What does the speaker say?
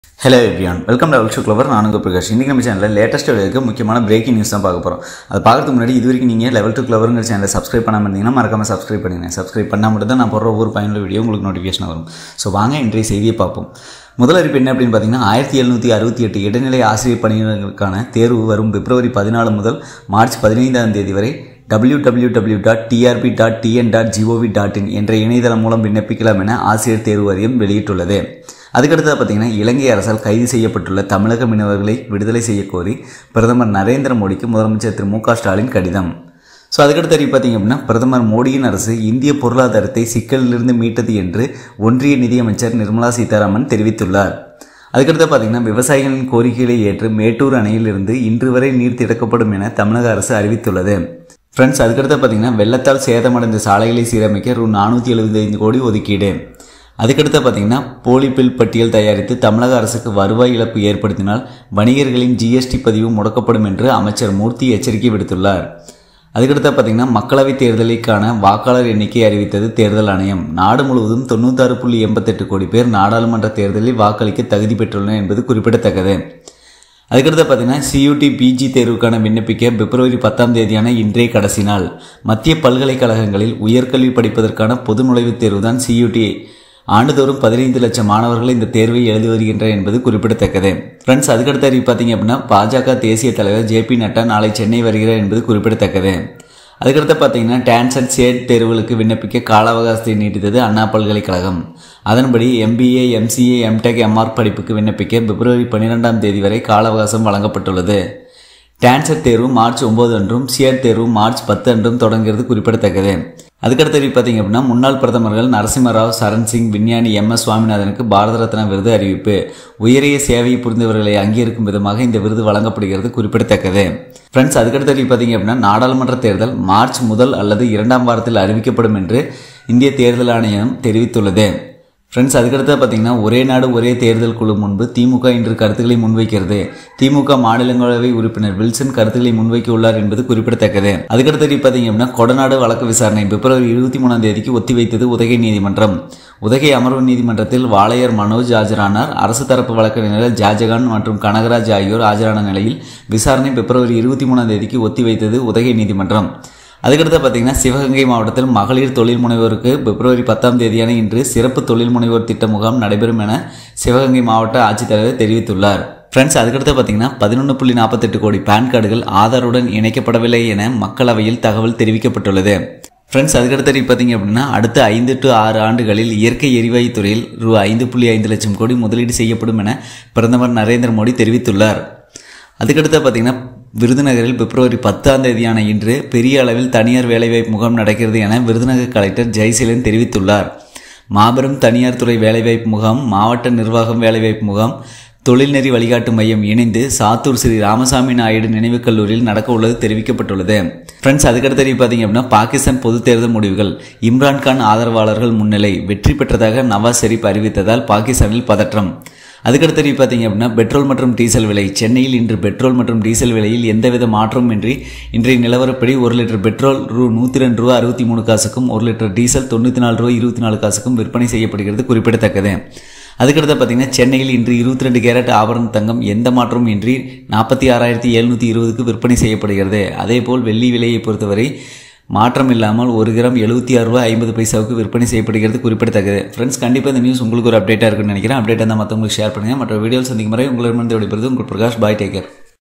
hello everyone welcome to அல்ஷு clever நான் உங்கள் பிரகாஷ் இன்றைக்கி நம்ம சேனலில் லேட்டஸ்ட் இருக்க முக்கியமான பிரேக்கிங் நியூஸ் தான் பார்க்க போகிறோம் அது பார்க்கறதுக்கு முன்னாடி இது வரைக்கும் நீங்கள் லெவல் டூ கிளவருங்கிற சேனலை சப்ஸ்கிரைப் பண்ணாமல் இருந்தீங்கன்னா மறக்காம சப்ஸ்கிரைப் பண்ணுங்க சப்ஸ்கிரைப் பண்ணால் மட்டும் தான் நான் போடுற ஒவ்வொரு பயனுள்ள வீடியோ உங்களுக்கு நோட்டிஃபிகேஷன் வரும் ஸோ வாங்க இன்றைய செய்தியை பார்ப்போம் முதல் அறிவிப்பு என்ன அப்படின்னு பார்த்தீங்கன்னா ஆயிரத்தி எழுநூற்றி அறுபத்தி எட்டு இடைநிலை ஆசிரியர் பணியிடங்களுக்கான தேர்வு வரும் பிப்ரவரி பதினாலு முதல் மார்ச் பதினைந்தாம் தேதி வரை W W W dot TRB dot TN dot GOV dot in என்ற இணையதளம் மூலம் விண்ணப்பிக்கலாம் என ஆசிரியர் தேர்வு வாரியம் வெளியிட்டுள்ளது அதுக்கடுத்தது பார்த்தீங்கன்னா இலங்கை அரசால் கைது செய்யப்பட்டுள்ள தமிழக மீனவர்களை விடுதலை செய்ய கோரி பிரதமர் நரேந்திர மோடிக்கு முதலமைச்சர் திரு மு க ஸ்டாலின் கடிதம் ஸோ அதுக்கடுத்து அறிவு பார்த்தீங்க அப்படின்னா பிரதமர் மோடியின் அரசு இந்திய பொருளாதாரத்தை சிக்கலிலிருந்து மீட்டது என்று ஒன்றிய நிதியமைச்சர் நிர்மலா சீதாராமன் தெரிவித்துள்ளார் அதுக்கடுத்து பார்த்தீங்கன்னா விவசாயிகளின் கோரிக்கைகளை ஏற்று மேட்டூர் அணையிலிருந்து இன்று வரை நீர் திறக்கப்படும் என தமிழக அரசு அறிவித்துள்ளது ஃப்ரெண்ட்ஸ் அதுக்கடுத்து பார்த்தீங்கன்னா வெள்ளத்தால் சேதமடைந்த சாலைகளை சீரமைக்க ரூ நானூற்றி எழுபத்தைந்து கோடி ஒதுக்கீடு அதுக்கடுத்து பார்த்தீங்கன்னா போலி பில் பட்டியல் தயாரித்து தமிழக அரசுக்கு வருவாய் இழப்பு ஏற்படுத்தினால் வணிகர்களின் ஜிஎஸ்டி பதிவு முடக்கப்படும் என்று அமைச்சர் மூர்த்தி எச்சரிக்கை விடுத்துள்ளார் அதுக்கடுத்து பார்த்தீங்கன்னா மக்களவைத் தேர்தலுக்கான வாக்காளர் எண்ணிக்கை அறிவித்தது தேர்தல் ஆணையம் நாடு முழுவதும் தொண்ணூத்தாறு புள்ளி எண்பத்தெட்டு கோடி பேர் நாடாளுமன்ற தேர்தலில் வாக்களிக்க தகுதி பெற்றுள்ளனர் என்பது குறிப்பிடத்தக்கது அதுக்கடுத்து பார்த்தீங்கன்னா சியூடி பிஜி தேர்வுக்கான விண்ணப்பிக்க பிப்ரவரி பத்தாம் தேதியான இன்றைய கடைசி நாள் மத்திய பல்கலைக்கழகங்களில் உயர்கல்வி படிப்பதற்கான பொது நுழைவுத் தேர்வு தான் சியூடி ஆண்டுதோறும் பதினைந்து லட்சம் மாணவர்கள் இந்த தேர்வை எழுதி வருகின்றனர் என்பது குறிப்பிடத்தக்கது ஃப்ரெண்ட்ஸ் அதுக்கடுத்த அறிவு பார்த்தீங்க அப்படின்னா பாஜக தேசிய தலைவர் ஜே பி நட்டா நாளை சென்னை வருகிறார் என்பது குறிப்பிடத்தக்கது அதுக்கடுத்து பார்த்தீங்கன்னா டான்ஸ் அண்ட் சேட் தேர்வுகளுக்கு விண்ணப்பிக்க கால அவகாசத்தை நீட்டித்தது அண்ணா பல்கலைக்கழகம் அதன்படி எம்பிஏ எம்சிஏ எம்டெக் எம்ஆர் படிப்புக்கு விண்ணப்பிக்க பிப்ரவரி பன்னிரெண்டாம் தேதி வரை கால அவகாசம் வழங்கப்பட்டுள்ளது டான்சர் தேர்வு மார்ச் ஒன்பது அன்றும் சியர் தேர்வு மார்ச் பத்து அன்றும் தொடங்குகிறது குறிப்பிடத்தக்கது அதுக்கடுத்து பார்த்தீங்க அப்படின்னா முன்னாள் பிரதமர்கள் நரசிம்மராவ் சரண் சிங் விஞ்ஞானி எம் எஸ் சுவாமிநாதனுக்கு பாரத ரத்னா விருது அறிவிப்பு உயரிய சேவையை புரிந்தவர்களை அங்கீகரிக்கும் விதமாக இந்த விருது வழங்கப்படுகிறது குறிப்பிடத்தக்கது ஃப்ரெண்ட்ஸ் அதுக்கடுத்து பார்த்தீங்க அப்படின்னா நாடாளுமன்ற தேர்தல் மார்ச் முதல் அல்லது இரண்டாம் வாரத்தில் அறிவிக்கப்படும் என்று இந்திய தேர்தல் ஆணையம் தெரிவித்துள்ளது ஃப்ரெண்ட்ஸ் அதுக்கடுத்து பார்த்தீங்கன்னா ஒரே நாடு ஒரே தேர்தல் குழு முன்பு திமுக இன்று கருத்துக்களை முன்வைக்கிறது திமுக மாநிலங்களவை உறுப்பினர் வில்சன் கருத்துக்களை முன்வைக்க உள்ளார் என்பது குறிப்பிடத்தக்கது அதுக்கடுத்து பார்த்தீங்க அப்படின்னா கொடநாடு வழக்கு விசாரணை பிப்ரவரி இருபத்தி மூணாம் தேதிக்கு ஒத்திவைத்தது உதகை நீதிமன்றம் உதகை அமர்வு நீதிமன்றத்தில் வாளையர் மனோஜ் ஆஜரானார் அரசு தரப்பு வழக்கறிஞர்கள் ஜாஜகான் மற்றும் கனகராஜ் ஆகியோர் ஆஜரான நிலையில் விசாரணை பிப்ரவரி இருபத்தி மூணாம் தேதிக்கு ஒத்திவைத்தது உதகை நீதிமன்றம் அதுக்கடுத்து பார்த்தீங்கன்னா சிவகங்கை மாவட்டத்தில் மகளிர் தொழில் முனைவோருக்கு பிப்ரவரி பத்தாம் தேதியான இன்று சிறப்பு தொழில் முனைவோர் திட்ட முகாம் நடைபெறும் என சிவகங்கை மாவட்ட ஆட்சித்தலைவர் தெரிவித்துள்ளார் ஃப்ரெண்ட்ஸ் அதுக்கடுத்து பார்த்தீங்கன்னா பதினொன்று புள்ளி நாற்பத்தெட்டு கோடி பேன் கார்டுகள் ஆதாருடன் இணைக்கப்படவில்லை என மக்களவையில் தகவல் தெரிவிக்கப்பட்டுள்ளது ஃப்ரெண்ட்ஸ் அதுக்கடுத்து பார்த்தீங்க அப்படின்னா அடுத்த ஐந்து டு ஆறு ஆண்டுகளில் இயற்கை எரிவாயு துறையில் ரூ ஐந்து புள்ளி ஐந்து லட்சம் கோடி முதலீடு செய்யப்படும் என பிரதமர் நரேந்திர மோடி தெரிவித்துள்ளார் அதுக்கடுத்து பார்த்தீங்கன்னா விருதுநகரில் பிப்ரவரி பத்தாம் தேதியான இன்று பெரிய அளவில் தனியார் வேலைவாய்ப்பு முகாம் நடக்கிறது என விருதுநகர் கலெக்டர் ஜெய்சீலன் தெரிவித்துள்ளார் மாபெரும் தனியார் துறை வேலைவாய்ப்பு முகாம் மாவட்ட நிர்வாகம் வேலைவாய்ப்பு முகாம் தொழில்நெறி வழிகாட்டு மையம் இணைந்து சாத்தூர் ஸ்ரீ ராமசாமி நாயுடு நினைவுக் கல்லூரியில் நடக்க உள்ளது தெரிவிக்கப்பட்டுள்ளது ஃப்ரெண்ட்ஸ் அதுக்கடுத்து பார்த்தீங்க அப்படின்னா பாகிஸ்தான் பொது தேர்தல் முடிவுகள் இம்ரான்கான் ஆதரவாளர்கள் முன்னிலை வெற்றி பெற்றதாக நவாஸ் ஷெரீப் அறிவித்ததால் பாகிஸ்தானில் பதற்றம் அதுக்கடுத்து பார்த்தீங்க அப்படின்னா பெட்ரோல் மற்றும் டீசல் விலை சென்னையில் இன்று பெட்ரோல் மற்றும் டீசல் விலையில் எந்தவித மாற்றமும் இன்றி இன்றைய நிலவரப்படி ஒரு லிட்டர் பெட்ரோல் ரூ நூற்றி ரெண்டு ரூபா அறுபத்தி மூணு காசுக்கும் ஒரு லிட்டர் டீசல் தொண்ணூற்றி நாலு ரூபா இருபத்தி நாலு காசுக்கும் விற்பனை செய்யப்படுகிறது குறிப்பிடத்தக்கது அதுக்கடுத்து பார்த்தீங்கன்னா சென்னையில் இன்று இருபத்தி ரெண்டு கேரட் ஆபரண தங்கம் எந்த மாற்றமும் இன்றி நாற்பத்தி ஆறாயிரத்தி எழுநூற்றி இருபதுக்கு விற்பனை செய்யப்படுகிறது அதேபோல் வெள்ளி விலையை பொறுத்தவரை மாற்றம் இல்லாமல் ஒரு கிராம் எழுபத்தி ஆறு ரூபாய் ஐம்பது பைசாவுக்கு விற்பனை செய்யப்படுகிறது குறிப்பிடத்தக்கது ஃப்ரெண்ட்ஸ் கண்டிப்பாக இந்த நியூஸ் உங்களுக்கு ஒரு அப்டேட்டாக இருக்குன்னு நினைக்கிறேன் அப்டேட்டாக இருந்தால் மற்றவங்களுக்கு ஷேர் பண்ணுங்கள் மற்ற வீடியோஸ் சந்திக்கும் முறை உங்களிடமிருந்து விடைபெறுது உங்கள் பிரகாஷ் பாய் டேக்கர்